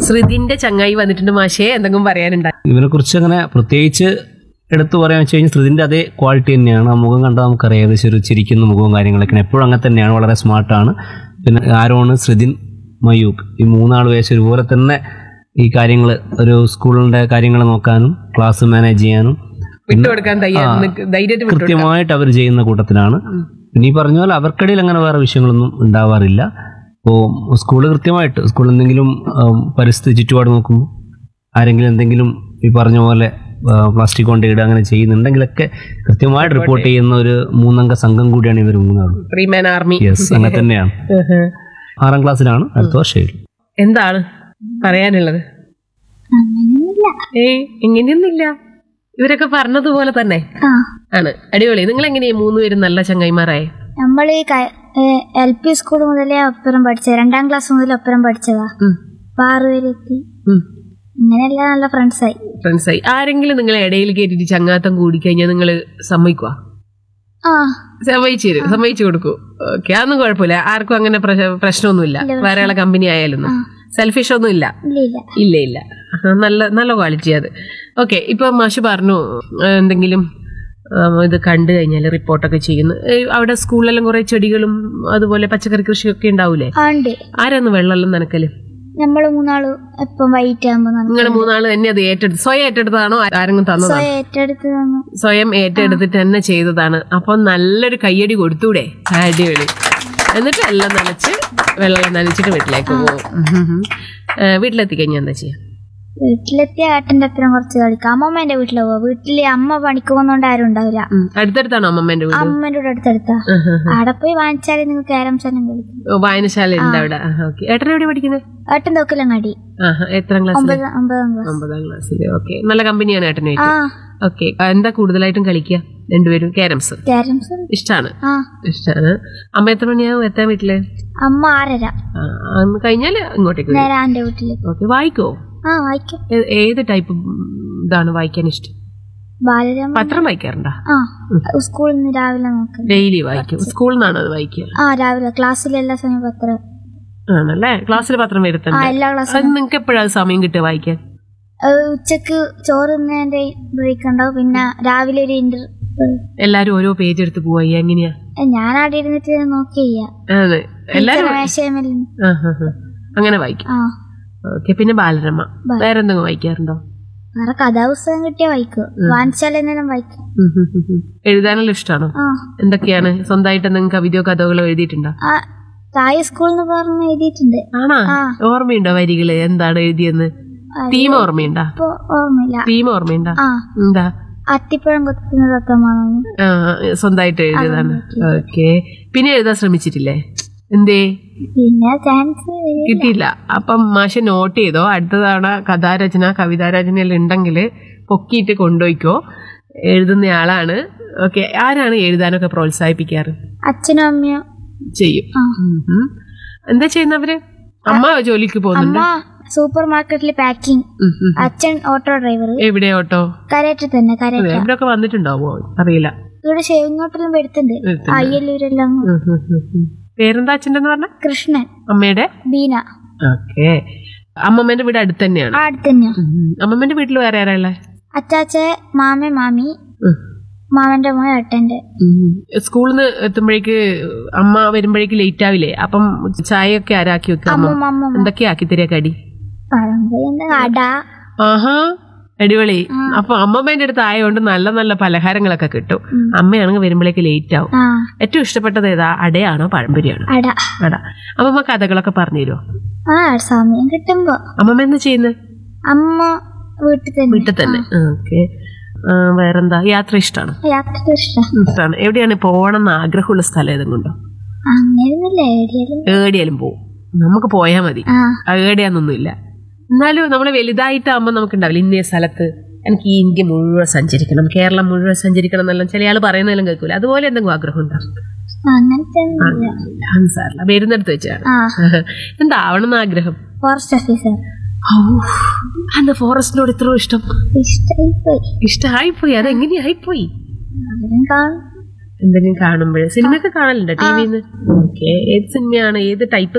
ശ്രുതിന്റെ ചങ്ങായി വന്നിട്ടുണ്ട് മാഷേ എന്തെങ്കിലും പറയാനുണ്ടോ ഇവനെ കുറിച്ച് അങ്ങനെ പ്രത്യേകിച്ച് എടുത്തു പറയാൻ വെച്ച് കഴിഞ്ഞാൽ ശ്രുതിന്റെ അതേ ക്വാളിറ്റി തന്നെയാണ് ആ മുഖം കണ്ടാൽ നമുക്കറിയാം ഏകദേശം ഒരു ചിരിക്കുന്ന മുഖവും കാര്യങ്ങളൊക്കെ എപ്പോഴും അങ്ങനെ തന്നെയാണ് വളരെ സ്മാർട്ടാണ് പിന്നെ ആരോണ് ശ്രുതിൻ മയൂബ് ഈ മൂന്നാൾ വേഷം ഒരുപോലെ തന്നെ ഈ കാര്യങ്ങൾ ഒരു സ്കൂളിന്റെ കാര്യങ്ങൾ നോക്കാനും ക്ലാസ് മാനേജ് ചെയ്യാനും വിട്ടുകൊടുക്കാൻ തയ്യാറ് ധൈര്യമായിട്ട് വിട്ടുകൊടുക്കാം കൃത്യമായിട്ട് അവർ ചെയ്യുന്ന കൂട്ടത്തിലാണ് പിന്നെ ഈ പറഞ്ഞ പോലെ അവർക്കിടയിൽ അങ്ങനെ വേറെ വിഷയങ്ങളൊന്നും ഉണ്ടാവാറില്ല ഇപ്പോൾ സ്കൂൾ കൃത്യമായിട്ട് സ്കൂളിൽ എന്തെങ്കിലും ആം, പരിസ്ഥിതി ചുറ്റുപാട് നോക്കുമ്പോൾ ആരെങ്കിലും എന്തെങ്കിലും ഈ പറഞ്ഞ പോലെ പ്ലാസ്റ്റിക് കൊണ്ട് ഇടുക അങ്ങനെ ചെയ്യുന്നുണ്ടെങ്കിലൊക്കെ കൃത്യമായിട്ട് റിപ്പോർട്ട് ചെയ്യുന്ന ഒരു മൂന്നംഗ സംഘം കൂടിയാണ് ഇവർ മൂന്നാളും ത്രീ മാൻ ആർമി യെസ് അങ്ങനെ തന്നെയാണ് ആറാം ക്ലാസ്സിലാണ് അടുത്ത വർഷം ഏഴ് എന്താണ് പറയാനുള്ളത് അങ്ങനെയൊന്നുമില്ല ഏയ് എങ്ങനെയൊന്നുമില്ല ഇവരൊക്കെ പറഞ്ഞതുപോലെ തന്നെ ആ ആണ് അടിപൊളി നിങ്ങൾ എങ്ങനെയാ മൂന്നുപേരും നല്ല ചങ്ങായിമാരായേ നമ്മൾ എൽ പി സ്കൂൾ മുതലേ ഒപ്പരം പഠിച്ചത് രണ്ടാം ക്ലാസ് മുതൽ ഒപ്പരം പഠിച്ചതാ ഉം. അപ്പൊ ആറ് വരെ എത്തി ഉം. ഇങ്ങനെയെല്ലാം നല്ല ഫ്രണ്ട്സായി ഫ്രണ്ട്സായി ആരെങ്കിലും നിങ്ങളെ ഇടയിൽ കയറ്റിട്ട് ചങ്ങാത്തം കൂടിക്കഴിഞ്ഞാൽ നിങ്ങൾ സമ്മതിക്കുക ആ സമ്മതിച്ചു തരും സമ്മതിച്ചു കൊടുക്കൂ ഓക്കെ അതൊന്നും കുഴപ്പമില്ല ആർക്കും അങ്ങനെ പ്രശ- പ്രശ്നമൊന്നുമില്ല വേറെ ആളെ കമ്പനി ആയാലും സെൽഫിഷ് ഒന്നും ഇല്ല ഇല്ല ഇല്ല ഇല്ല ഇല്ല ആ, നല്ല നല്ല ക്വാളിറ്റി അത് ഓക്കെ ഇപ്പൊ മാഷ് പറഞ്ഞു ആ, എന്തെങ്കിലും ആ, ഇത് കണ്ടു കഴിഞ്ഞാൽ റിപ്പോർട്ടൊക്കെ ചെയ്യുന്നു ഏ, അവിടെ സ്കൂളിലെല്ലാം കുറെ ചെടികളും അതുപോലെ പച്ചക്കറി കൃഷിയൊക്കെ ഉണ്ടാവൂലേ ആ ഉണ്ട് ആരാന്ന് വെള്ളമെല്ലാം നനക്കല് നമ്മൾ മൂന്നാള് എപ്പം വൈകിട്ട് ആകുമ്പോ നിങ്ങൾ മൂന്നാള് തന്നെ അത് ഏറ്റെടുത്ത് സ്വയം ഏറ്റെടുത്തതാണോ ആരെങ്കിലും തന്നതാണോ സ്വയം ഏറ്റെടുത്ത് തന്നു സ്വയം ഏറ്റെടുത്തിട്ട് തന്നെ ചെയ്തതാണ് അപ്പൊ നല്ലൊരു കയ്യടി കൊടുത്തൂടെ അടിപൊളി എന്നിട്ട് എല്ലാം നനച്ച് വെള്ളം നനച്ചിട്ട് വീട്ടിലേക്ക് പോകും വീട്ടിലെത്തി കഴിഞ്ഞാൽ എന്താ ചെയ്യാ വീട്ടിലെത്തിയ ഏട്ടന്റെ അപ്പുറം കുറച്ച് കളിക്കാം അമ്മമ്മേന്റെ വീട്ടിൽ പോവാ വീട്ടില് അമ്മ പണിക്ക് പോകുന്നോണ്ട് ആരും ഉണ്ടാവില്ല ഉം. അടുത്തടുത്താണോ അമ്മമ്മേന്റെ വീട് അമ്മേന്റെ കൂടെ അടുത്തടുത്താ ആഹ് ആഹ്. അവിടെ പോയി വാങ്ങിച്ചാല് നിങ്ങൾ ക്യാരംസ് എല്ലാം കളിക്കും ഓ, വായനശാല ഉണ്ട് അവിടെ ഓക്കെ ഏട്ടൻ എവിടെ പഠിക്കുന്നത് ഏട്ടൻ തോക്കിലങ്ങാടി ആഹാ എത്രാം ക്ലാസ്സിൽ ഒമ്പത് ഒമ്പതാം ക്ലാസ് ഒമ്പതാം ക്ലാസ്സിൽ ഓക്കെ നല്ല കമ്പനിയാണ് ആ ഏട്ടനായിട്ട് ഓക്കെ എന്താ കൂടുതലായിട്ടും കളിക്കുക രണ്ടുപേരും ക്യാരംസ് ക്യാരംസ് ഇഷ്ടാണ് ആ ഇഷ്ടാണ് അമ്മ എത്ര മണിയാവും എത്താൻ വീട്ടില് അമ്മ ആറര ആ, അന്ന് കഴിഞ്ഞാല് ഇങ്ങോട്ടേക്ക് വരും നേരെ ആന്റെ വീട്ടില് ഓക്കെ വായിക്കോ ആ വായിക്കും ഏ- ഏത് ടൈപ്പ് ഇതാണ് വായിക്കാൻ ഇഷ്ടം ബാലരമ പത്രം വായിക്കാറുണ്ടോ ആ സ്കൂളിൽ നിന്ന് രാവിലെ നോക്കാം ഡെയിലി വായിക്കും സ്കൂളിൽ നിന്നാണ് അത് വായിക്കുക ആ രാവിലെ ക്ലാസ്സിൽ എല്ലാ സമയം പത്രം ആണല്ലേ ക്ലാസ്സിൽ പത്രം ആ വരുത്തണ്ടേ എല്ലാ ക്ലാസ്സിലും അത് നിങ്ങൾക്ക് എപ്പോഴാണ് സമയം കിട്ടുക വായിക്കാൻ ഏഹ് ഉച്ചക്ക് ചോറ് തിന്നതിന്റെ ബ്രേക്ക് ഉണ്ടാവും പിന്നെ രാവിലെ ഒരു ഇന്റർ എല്ലാരും ഓരോ പേജ് എടുത്ത് പോവാ എങ്ങനെയാ ഞാൻ അവിടെ ഇരുന്നിട്ട് നോക്കി ചെയ്യാം അതെ എല്ലാരും മേശയമേൽ ആ, ആ, ആ. അങ്ങനെ വായിക്കും ആ ഓക്കെ പിന്നെ ബാലരമ ബാ- വേറെ എന്തെങ്കിലും വായിക്കാറുണ്ടോ വേറെ കഥാപുസ്തകം കിട്ടിയാ വായിക്കും വാങ്ങിച്ചാൽ എന്തെങ്കിലും വായിക്കും ഉം, ഉം, ഉം, ഉം. എഴുതാനെല്ലാം ഇഷ്ടമാണോ ആ എന്തൊക്കെയാണ് സ്വന്തമായിട്ട് എന്തെങ്കിലും കവിതയോ കഥകളോ എഴുതിയിട്ടുണ്ടോ ആ താഴെ സ്കൂളിൽ നിന്ന് പറഞ്ഞ് എഴുതിയിട്ടുണ്ട് ആണാ ആ. ഓർമ്മയുണ്ടോ വരികള് എന്താണ് എഴുതിയെന്ന് അത് തീം ഓർമ്മയുണ്ടോ ഇപ്പൊ ഓർമ്മയില്ല തീം ഓർമ്മയുണ്ടോ ആ എന്താ അത്തിപ്പഴം കൊത്തുന്ന തത്തമാണ് ആ, സ്വന്തമായിട്ട് എഴുതിയതാണ് ഓക്കെ പിന്നെ എഴുതാൻ ശ്രമിച്ചിട്ടില്ലേ എന്തേ പിന്നെ ചാൻസ് കിട്ടിയില്ല അപ്പം മാഷ് നോട്ട് ചെയ്തോ അടുത്ത തവണ കഥാരചന കവിതാരചന എല്ലാം ഉണ്ടെങ്കിൽ പൊക്കിയിട്ട് കൊണ്ടുപോയിക്കോ എഴുതുന്നയാളാണ് ഓക്കെ ആരാണ് എഴുതാനൊക്കെ പ്രോത്സാഹിപ്പിക്കാറ് അച്ഛനും അമ്മയും ചെയ്യും ആ. ഉം ഉം. എന്താ ചെയ്യുന്നവര് അമ്മ ജോലിക്ക് പോകുന്നുണ്ട് അമ്മ സൂപ്പർ മാർക്കറ്റിൽ പാക്കിംഗ് ഉം ഉം. അച്ഛൻ ഓട്ടോ ഡ്രൈവർ എവിടെ ഓട്ടോ കരേറ്റ് തന്നെ കരേറ്റ എവിടെയൊക്കെ വന്നിട്ടുണ്ടാവോ അറിയില്ല ഇവിടെ ഷെവിങ്ങോട്ടെല്ലാം വരുത്തുണ്ട് വരുത്തുണ്ട്. അയ്യല്ലൂരെല്ലാം ഉം ഉം ഉം ഉം. പേരെന്താ അച്ഛൻ്റെ പറഞ്ഞ കൃഷ്ണൻ അമ്മയുടെ ബീന ഓക്കെ അമ്മമ്മേന്റെ വീട് അടുത്ത് തന്നെയാണ് ആ അടുത്ത് തന്നെയാ ഉം. അമ്മമ്മേന്റെ വീട്ടിൽ വേറെ ആരാ ഉള്ളെ? അച്ചാച്ച മാമ മാമി ഉം. മാമന്റെ മോൻ ഏട്ടന്റെ ഉം. സ്കൂളിൽ നിന്ന് എത്തുമ്പോഴേക്ക് അമ്മ വരുമ്പോഴേക്ക് ലേറ്റ് ആവില്ലേ അപ്പം ചായയൊക്കെ ആരാക്കി വെക്കുക അമ്മ അമ്മ അമ്മ എന്തൊക്കെയാ ആക്കി തരിക കടി പഴംപൊരി എന്താ അട ആഹാ അടിപൊളി അപ്പൊ അമ്മമ്മേന്റെ അടുത്ത് ആയതുകൊണ്ട് നല്ല നല്ല പലഹാരങ്ങളൊക്കെ കിട്ടും അമ്മയാണെങ്കിൽ വരുമ്പോഴേക്ക് ലേറ്റ് ആവും ആ ഏറ്റവും ഇഷ്ടപ്പെട്ടത് ഏതാ അടയാണോ പഴംപൊരിയാണോ അട അട അമ്മമ്മ കഥകളൊക്കെ പറഞ്ഞു തരുമോ ആ സമയം കിട്ടുമ്പോ അമ്മമ്മ എന്താ ചെയ്യുന്നത് അമ്മ വീട്ടിൽ തന്നെ വീട്ടിൽ തന്നെ ഓക്കെ വേറെന്താ യാത്ര ഇഷ്ടമാണ് യാത്ര ഇഷ്ടം ഇഷ്ടമാണ് എവിടെയാണ് പോകണം എന്ന് ആഗ്രഹമുള്ള സ്ഥലം ഏതെങ്കിലും ഉണ്ടോ അങ്ങനെയൊന്നുമില്ല എവിടെയാലും ഏടിയാലും പോവും നമുക്ക് പോയാൽ മതി ആ ആ ഏടിയാന്നൊന്നുമില്ല എന്നാലും നമ്മൾ വലുതായിട്ടാകുമ്പോൾ നമുക്കുണ്ടാവില്ല ഇന്നേ സ്ഥലത്ത് എനിക്ക് ഈ ഇന്ത്യ മുഴുവൻ സഞ്ചരിക്കണം കേരളം മുഴുവൻ സഞ്ചരിക്കണം എന്നെല്ലാം ചില ആൾ പറയുന്നതെല്ലാം കേൾക്കൂല അതുപോലെ എന്തെങ്കിലും ആഗ്രഹം ഉണ്ടോ അങ്ങനത്തെ ഒന്നുമില്ല സാറില്ല വരുന്നിടത്ത് വെച്ചാണ് ആ എന്താവണം എന്ന് ആഗ്രഹം ഫോറസ്റ്റ് ഓഫീസർ എന്താ ഫോറസ്റ്റിനോട് ഇത്ര ഇഷ്ടം ഇഷ്ടമായി പോയി ഇഷ്ടമായിപ്പോയി അതെങ്ങനെയായിപ്പോയി അവരും കാണും എന്തെങ്കിലും കാണുമ്പോഴേ സിനിമയൊക്കെ കാണലുണ്ടോ ടി വിന്ന് ഓക്കെ ഏത് സിനിമയാണ് ഏത് ടൈപ്പ്